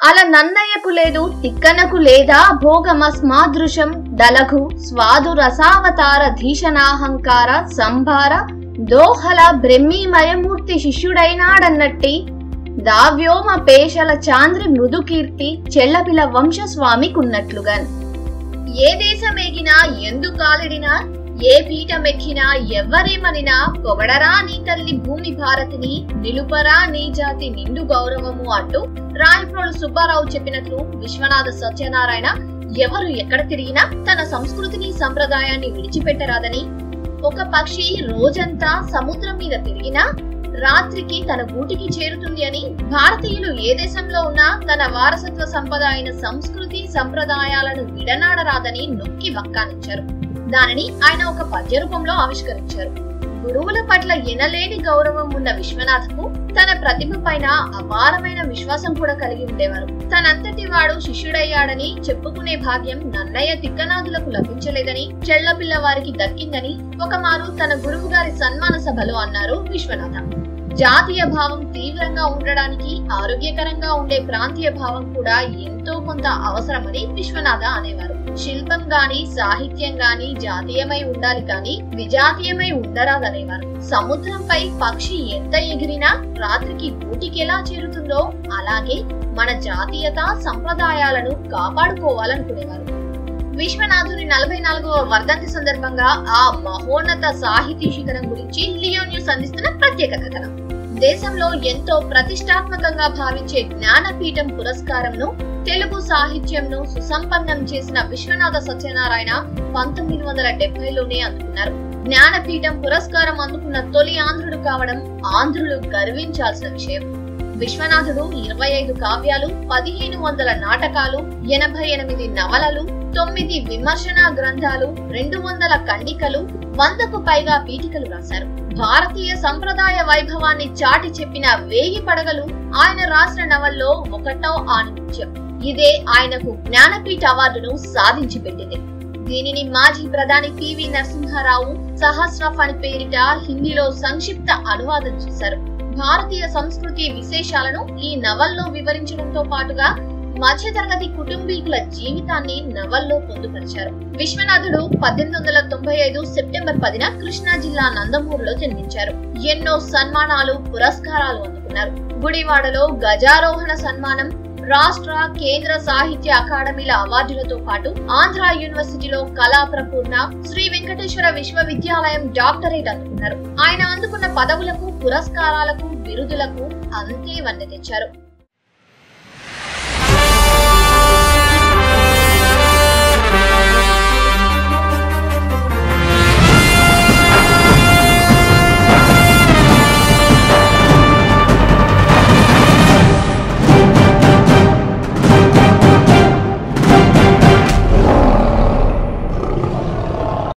అలా నన్నయ్యకు లేదు తిక్కనకు లేదా భోగమస్మాదృశం దలఘు స్వాదు రసావతార ధీషణాహంకార సంభార దోహల బ్రహ్మీమయమూర్తి శిష్యుడైనాడన్నట్టి దావ్యోమ పేషల చాంద్ర మృదుకీర్తి చెల్లపిల వంశస్వామికున్నట్లుగా ఏ దేశమెగినా ఎందు కాలిడినా ఏ పీఠమెక్కినా ఎవ్వరేమనినా పొగడరా నీ తల్లి భూమి భారతిని నిలుపరా నీ జాతి నిండు గౌరవము అంటూ రాయప్రోలు సుబ్బారావు చెప్పినట్లు విశ్వనాథ సత్యనారాయణ ఎవరు ఎక్కడ తిరిగినా తన సంస్కృతిని సంప్రదాయాన్ని విడిచిపెట్టరాదని ఒక పక్షి రోజంతా సముద్రం మీద తిరిగినా రాత్రికి తన గూటికి చేరుతుంది అని భారతీయులు ఏ దేశంలో ఉన్నా తన వారసత్వ సంపద అయిన సంస్కృతి సంప్రదాయాలను విడనాడరాదని నొక్కి వక్కానిచ్చారు దానిని ఆయన ఒక పద్య రూపంలో ఆవిష్కరించారు గురువుల పట్ల ఎనలేని గౌరవం ఉన్న విశ్వనాథకు తన ప్రతిభ పైన అపారమైన విశ్వాసం కూడా కలిగి ఉండేవారు తనంతటి వాడు శిష్యుడయ్యాడని చెప్పుకునే భాగ్యం నన్నయ్య తిక్కనాథులకు లభించలేదని చెళ్లపిల్ల వారికి దక్కిందని ఒకమారు తన గురువు గారి సన్మాన సభలో అన్నారు విశ్వనాథ జాతీయ భావం తీవ్రంగా ఉండడానికి ఆరోగ్యకరంగా ఉండే ప్రాంతీయ భావం కూడా ఎంతో కొంత అవసరమని విశ్వనాథ అనేవారు శిల్పం గాని సాహిత్యం గాని జాతీయమై ఉండాలి కానీ విజాతీయమై ఉండరాదనేవారు సముద్రంపై పక్షి ఎంత ఎగిరినా రాత్రికి గూటికి ఎలా చేరుతుందో అలాగే మన జాతీయత సంప్రదాయాలను కాపాడుకోవాలనుకునేవారు విశ్వనాథుని నలభై నాలుగవ వర్ధంతి సందర్భంగా ఆ మహోన్నత సాహితీ శిఖరం గురించి లియో న్యూస్ అందిస్తున్న ప్రత్యేక కథనం దేశంలో ఎంతో ప్రతిష్టాత్మకంగా భావించే జ్ఞానపీఠం పురస్కారంను తెలుగు సాహిత్యంను సుసంపన్నం చేసిన విశ్వనాథ సత్యనారాయణ పంతొమ్మిది వందల డెబ్బైలోనే అందుకున్నారు జ్ఞానపీఠం పురస్కారం అందుకున్న తొలి ఆంధ్రుడు కావడం ఆంధ్రులు గర్వించాల్సిన విషయం విశ్వనాథుడు ఇరవై ఐదు కావ్యాలు పదిహేను వందల నాటకాలు ఎనభై ఎనిమిది నవలలు తొమ్మిది విమర్శన గ్రంథాలు రెండు వందల ఖండికలు వందకు పైగా పీఠికలు రాశారు భారతీయ సంప్రదాయ వైభవాన్ని చాటి చెప్పిన వేయి పడగలు ఆయన రాసిన నవల్లో ఒకటో ఆణిముత్యం ఇదే ఆయనకు జ్ఞానపీఠ అవార్డును సాధించి పెట్టింది దీనిని మాజీ ప్రధాని పివి నరసింహారావు సహస్రఫ్ అని పేరిట హిందీలో సంక్షిప్త అనువాదం చేశారు భారతీయ సంస్కృతి విశేషాలను ఈ నవల్లో వివరించడంతో పాటుగా మధ్యతరగతి కుటుంబీకుల జీవితాన్ని నవల్లో పొందుపరిచారు విశ్వనాథుడు పద్దెనిమిది వందల తొంభై ఐదు సెప్టెంబర్ పదిన కృష్ణా జిల్లా నందమూరులో జన్మించారు ఎన్నో సన్మానాలు పురస్కారాలు అందుకున్నారు గుడివాడలో గజారోహణ సన్మానం రాష్ట్ర కేంద్ర సాహిత్య అకాడమీల అవార్డులతో పాటు ఆంధ్ర యూనివర్సిటీలో కళా ప్రపూర్ణ శ్రీ వెంకటేశ్వర విశ్వవిద్యాలయం డాక్టరేట్ అందుకున్నారు ఆయన అందుకున్న పదవులకు పురస్కారాలకు బిరుదులకు అంతే వన్నె తెచ్చారు